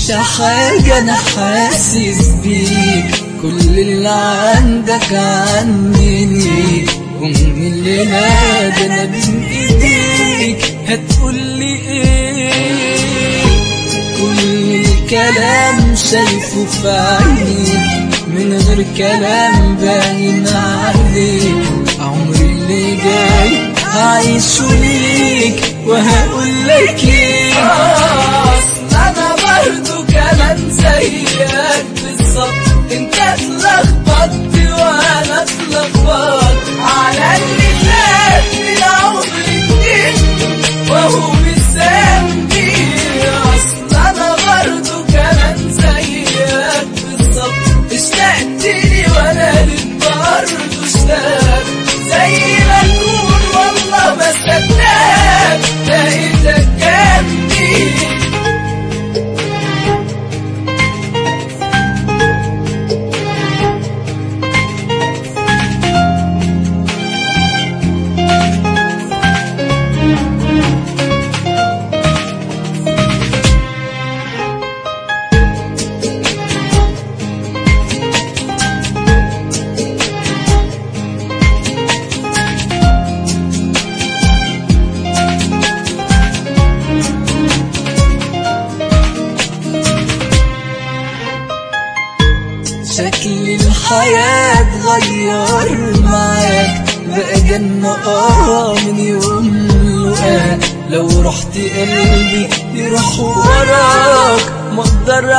انت حاجة انا حاسس بيك كل اللي عندك عندي ومن الليلة ده انا بين ايديك هتقولي ايه كل الكلام شايفه في عينيك من غير كلام باين عليك عمري اللي جاي هعيشه ليك وهقول لك ايه اصل انا برضو كمان زيك بالظبط انت اتلخبطت وانا اتلخبطت على اللي فات من عمري كتير وهو مش ذنبي اصل انا برضو كمان زيك بالظبط اشتقت لي وانا ليك برضو اشتقت زي ما تكون والله ما صدقت لقيتك جنبي شكل الحياة اتغير معاك بقى جنة اه من يوم لقاك لو رحت قلبي يروح وراك ما اقدر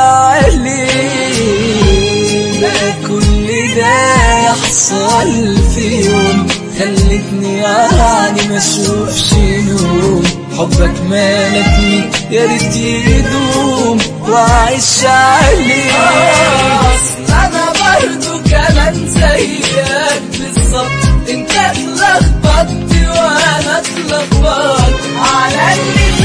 عليه بقى كل ده يحصل في يوم خلتني يعني ما اشوفش نوم حبك مالكني يا ريت يدوم واعيش عليه اصل انا برضو كمان زيك بالظبط انت اتلخبطت وانا اتلخبطت على اللي